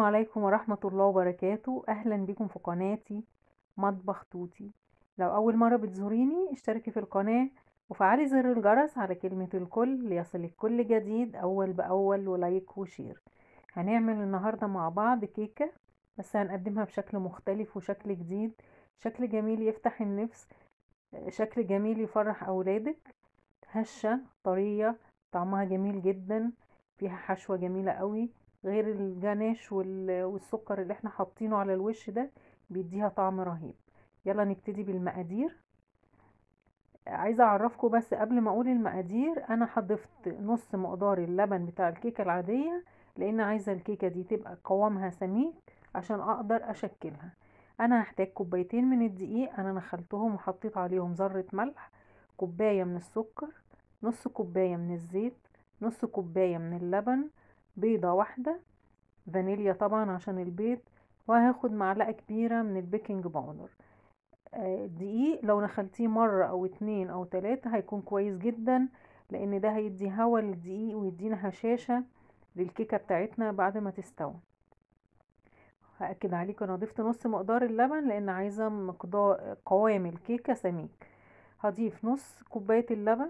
عليكم ورحمة الله وبركاته أهلا بكم في قناتي مطبخ توتي لو أول مرة بتزوريني اشتركي في القناة وفعلي زر الجرس على كلمة الكل ليصلك كل جديد أول بأول ولايك وشير هنعمل النهاردة مع بعض كيكة بس هنقدمها بشكل مختلف وشكل جديد شكل جميل يفتح النفس شكل جميل يفرح أولادك هشة طرية طعمها جميل جدا فيها حشوة جميلة قوي غير الجناش والسكر اللي احنا حاطينه على الوش ده بيديها طعم رهيب يلا نبتدي بالمقادير عايزه اعرفكم بس قبل ما اقول المقادير انا حضفت نص مقدار اللبن بتاع الكيكه العاديه لان عايزه الكيكه دي تبقى قوامها سميك عشان اقدر اشكلها انا هحتاج كوبايتين من الدقيق انا نخلتهم وحطيت عليهم ذره ملح كوبايه من السكر نص كوبايه من الزيت نص كوبايه من اللبن بيضة واحدة فانيليا طبعا عشان البيض وهاخد معلقة كبيرة من البيكنج باودر الدقيق لو نخلتيه مرة او اتنين او تلاتة هيكون كويس جدا لان ده هيدي هوا للدقيق ويدينا هشاشة للكيكة بتاعتنا بعد ما تستوي هأكد عليكم انا ضفت نص مقدار اللبن لان عايزة مقدار قوام الكيكة سميك هضيف نص كوباية اللبن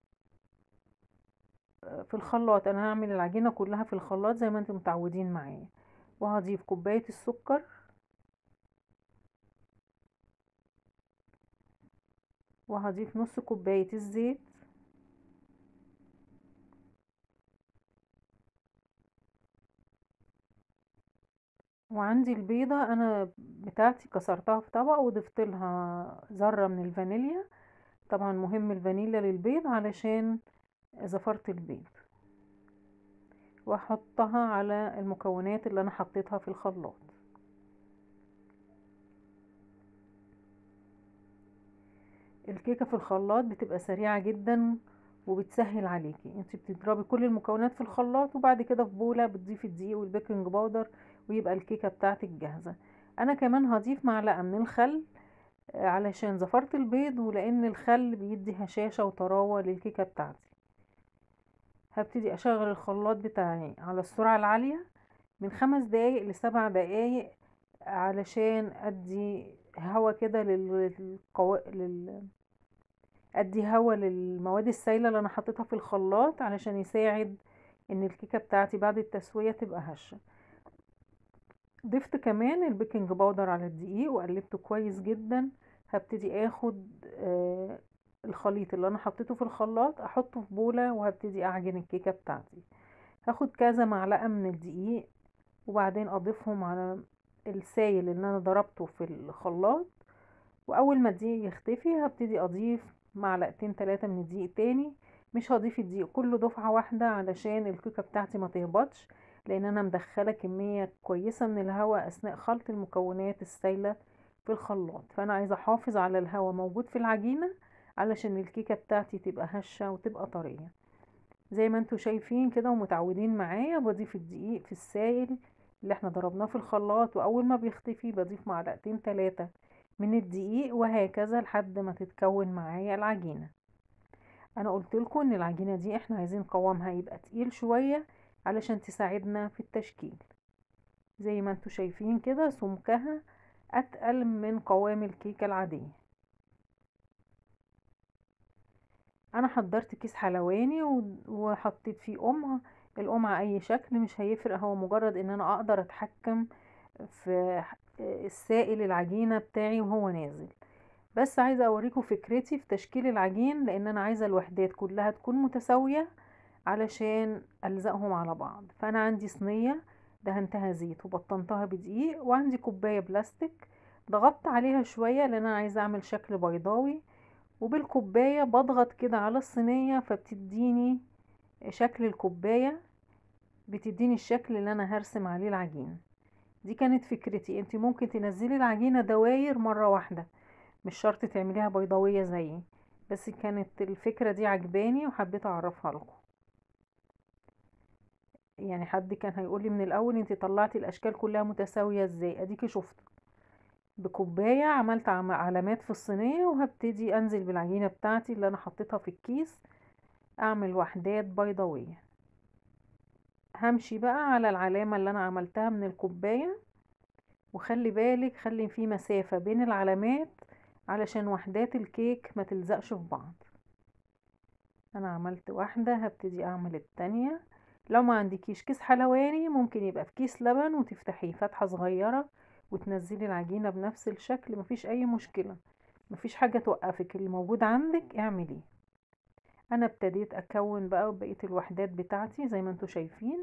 في الخلاط انا هعمل العجينة كلها في الخلاط زي ما انتم متعودين معايا وهضيف كوباية السكر وهضيف نص كوباية الزيت وعندي البيضة انا بتاعتي كسرتها في طبق وضفت لها ذرة من الفانيليا طبعا مهم الفانيليا للبيض علشان زفرت البيض واحطها على المكونات اللي انا حطيتها في الخلاط الكيكه في الخلاط بتبقى سريعه جدا وبتسهل عليكي انت بتضربي كل المكونات في الخلاط وبعد كده في بوله بتضيفي الدقيق والبيكنج باودر ويبقى الكيكه بتاعتك جاهزه انا كمان هضيف معلقه من الخل علشان زفرت البيض ولان الخل بيدي هشاشه وطراوه للكيكه بتاعتي هبتدي اشغل الخلاط بتاعي على السرعة العالية من خمس دقايق لسبع دقايق علشان ادي هوا كده للقو... لل... ادي هوا للمواد السائلة اللي انا حطيتها في الخلاط علشان يساعد ان الكيكة بتاعتي بعد التسوية تبقى هشة ضفت كمان البيكنج باودر على الدقيق وقلبته كويس جدا هبتدي اخد آه الخليط اللي انا حطيته في الخلاط احطه في بولة وهبتدي اعجن الكيكة بتاعتي هاخد كذا معلقة من الدقيق وبعدين اضيفهم على السائل اللي انا ضربته في الخلاط واول ما الدقيق يختفي هبتدي اضيف معلقتين تلاتة من الدقيق تاني مش هضيف الدقيق كله دفعة واحدة علشان الكيكة بتاعتي ما تهبطش لان انا مدخلة كمية كويسة من الهواء اثناء خلط المكونات السائلة في الخلاط فانا عايزة احافظ على الهواء موجود في العجينة علشان الكيكة بتاعتي تبقى هشة وتبقى طرية زي ما انتوا شايفين كده ومتعودين معايا بضيف الدقيق في السائل اللي احنا ضربناه في الخلاط واول ما بيختفي بضيف معلقتين تلاتة من الدقيق وهكذا لحد ما تتكون معايا العجينة انا قلت لكم ان العجينة دي احنا عايزين قوامها يبقى تقيل شوية علشان تساعدنا في التشكيل زي ما انتوا شايفين كده سمكها اتقل من قوام الكيكة العادية انا حضرت كيس حلواني وحطيت فيه قمع القمع اي شكل مش هيفرق هو مجرد ان انا اقدر اتحكم في السائل العجينة بتاعي وهو نازل بس عايزة اوريكم فكرتي في تشكيل العجين لان انا عايزة الوحدات كلها تكون متساوية علشان الزقهم على بعض فانا عندي صينية دهنتها زيت وبطنتها بدقيق وعندي كوباية بلاستيك ضغطت عليها شوية لان انا عايزة اعمل شكل بيضاوي وبالكوباية بضغط كده على الصينية فبتديني شكل الكوباية بتديني الشكل اللي انا هرسم عليه العجين دي كانت فكرتي انت ممكن تنزلي العجينة دواير مرة واحدة مش شرط تعمليها بيضاوية زيي بس كانت الفكرة دي عجباني وحبيت اعرفها لكم يعني حد كان هيقولي من الاول انت طلعتي الاشكال كلها متساوية ازاي اديكي شفتوا بكوباية عملت علامات في الصينية وهبتدي انزل بالعجينة بتاعتي اللي انا حطيتها في الكيس اعمل وحدات بيضاوية همشي بقى على العلامة اللي انا عملتها من الكوباية وخلي بالك خلي في مسافة بين العلامات علشان وحدات الكيك ما تلزقش في بعض انا عملت واحدة هبتدي اعمل التانية لو ما عندكيش كيس حلواني ممكن يبقى في كيس لبن وتفتحيه فتحة صغيرة وتنزلي العجينة بنفس الشكل مفيش اي مشكلة مفيش حاجة توقفك اللي موجود عندك اعمليه انا ابتديت اكون بقى بقية الوحدات بتاعتي زي ما انتوا شايفين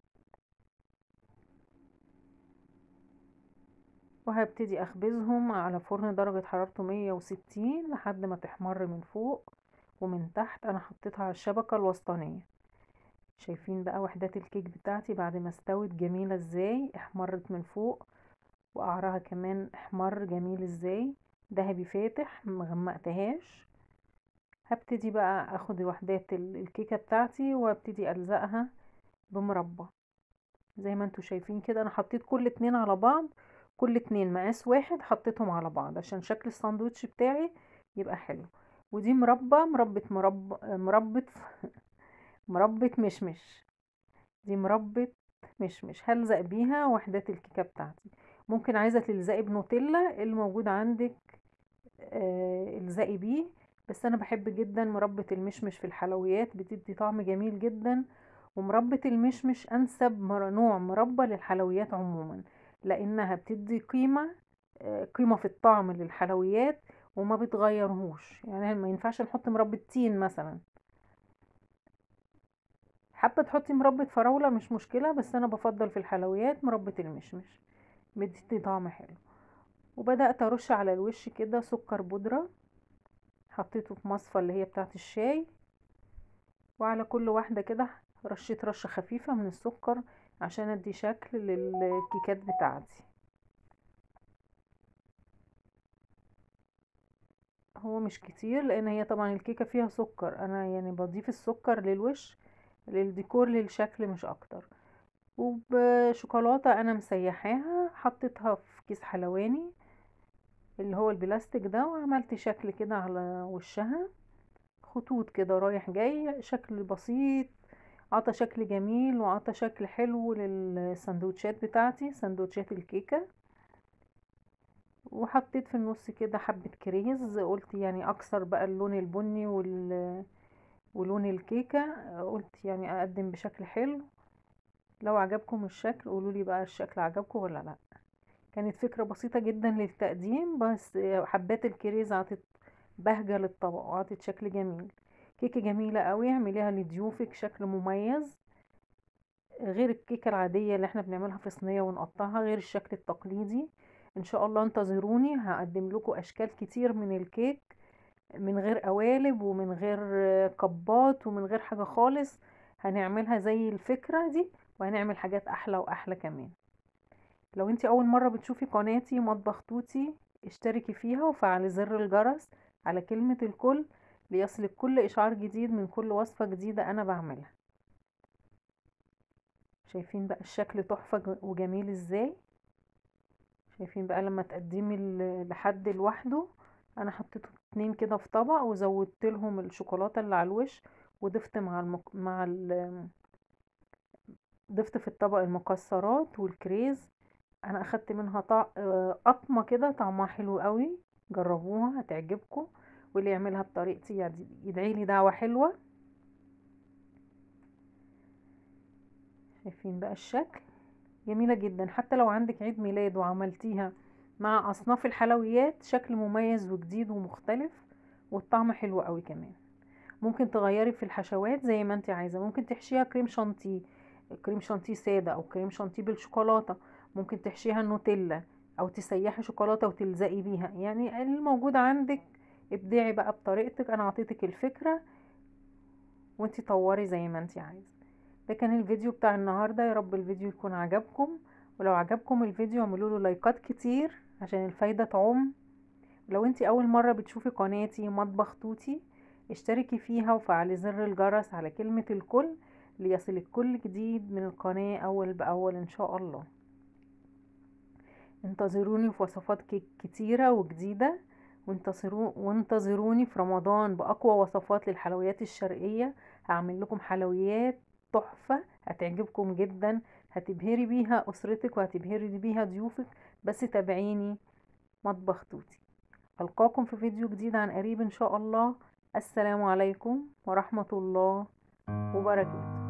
وهبتدي اخبزهم على فرن درجة حرارته مية وستين لحد ما تحمر من فوق ومن تحت انا حطيتها على الشبكة الوسطانية شايفين بقى وحدات الكيك بتاعتي بعد ما استوت جميلة ازاي احمرت من فوق وقعرها كمان احمر جميل ازاي دهبي فاتح مغمقتهاش هبتدي بقى اخد وحدات الكيكة بتاعتي وابتدي الزقها بمربى زي ما انتوا شايفين كده انا حطيت كل اتنين على بعض كل اتنين مقاس واحد حطيتهم على بعض عشان شكل الساندوتش بتاعي يبقى حلو ودي مربى مربى مربى مربى مربى مشمش دي مربى مشمش هلزق بيها وحدات الكيكة بتاعتي ممكن عايزة تلزقي بنوتيلا الموجود عندك آه الزقي بيه بس انا بحب جدا مربى المشمش في الحلويات بتدي طعم جميل جدا ومربى المشمش انسب نوع مربى للحلويات عموما لانها بتدي قيمة آه قيمة في الطعم للحلويات وما بتغيرهوش يعني ما ينفعش نحط مربى تين مثلا حابة تحطي مربى فراولة مش مشكلة بس انا بفضل في الحلويات مربى المشمش بتدي طعم حلو وبدأت ارش على الوش كده سكر بودرة حطيته في مصفى اللي هي بتاعت الشاي وعلى كل واحدة كده رشيت رشة خفيفة من السكر عشان ادي شكل للكيكات بتاعتي هو مش كتير لان هي طبعا الكيكة فيها سكر انا يعني بضيف السكر للوش للديكور للشكل مش اكتر وبشوكولاتة انا مسيحاها حطيتها في كيس حلواني اللي هو البلاستيك ده وعملت شكل كده على وشها خطوط كده رايح جاي شكل بسيط عطى شكل جميل وعطى شكل حلو للسندوتشات بتاعتي سندوتشات الكيكة وحطيت في النص كده حبة كريز قلت يعني اكسر بقى اللون البني وال ولون الكيكة قلت يعني اقدم بشكل حلو لو عجبكم الشكل قولولي بقى الشكل عجبكم ولا لا كانت فكرة بسيطة جدا للتقديم بس حبات الكريز عطت بهجة للطبق وعطت شكل جميل كيكة جميلة قوي اعمليها لضيوفك شكل مميز غير الكيكة العادية اللي احنا بنعملها في صينية ونقطعها غير الشكل التقليدي ان شاء الله انتظروني هقدم لكم اشكال كتير من الكيك من غير قوالب ومن غير كبات ومن غير حاجة خالص هنعملها زي الفكرة دي وهنعمل حاجات احلى واحلى كمان لو انتي اول مرة بتشوفي قناتي مطبخ توتي اشتركي فيها وفعلي زر الجرس على كلمة الكل ليصلك كل اشعار جديد من كل وصفة جديدة انا بعملها شايفين بقى الشكل تحفة وجميل ازاي شايفين بقى لما تقدمي لحد لوحده انا حطيت اتنين كده في طبق وزودت لهم الشوكولاته اللي على الوش وضفت مع المك... مع ال... ضفت في الطبق المكسرات والكريز انا اخدت منها طع... قطمه كده طعمها حلو قوي جربوها هتعجبكم واللي يعملها بطريقتي يدعي لي دعوه حلوه شايفين بقى الشكل جميله جدا حتى لو عندك عيد ميلاد وعملتيها مع اصناف الحلويات شكل مميز وجديد ومختلف والطعم حلو قوي كمان ممكن تغيري في الحشوات زي ما انت عايزه ممكن تحشيها كريم شانتيه كريم شانتيه ساده او كريم شانتيه بالشوكولاته ممكن تحشيها نوتيلا او تسيحي شوكولاته وتلزقي بيها يعني الموجود عندك ابدعي بقى بطريقتك انا اعطيتك الفكره وانت طوري زي ما انت عايزه ده كان الفيديو بتاع النهارده يا رب الفيديو يكون عجبكم ولو عجبكم الفيديو اعملوا له لايكات كتير عشان الفايدة تعم لو انتي اول مرة بتشوفي قناتي مطبخ توتي اشتركي فيها وفعلي زر الجرس على كلمة الكل ليصلك كل جديد من القناة اول باول ان شاء الله انتظروني في وصفات كيك كتيرة وجديدة وانتظروني في رمضان باقوى وصفات للحلويات الشرقية هعمل لكم حلويات تحفة هتعجبكم جدا هتبهري بيها اسرتك وهتبهري بيها ضيوفك بس تابعيني مطبخ توتي القاكم في فيديو جديد عن قريب ان شاء الله السلام عليكم ورحمة الله وبركاته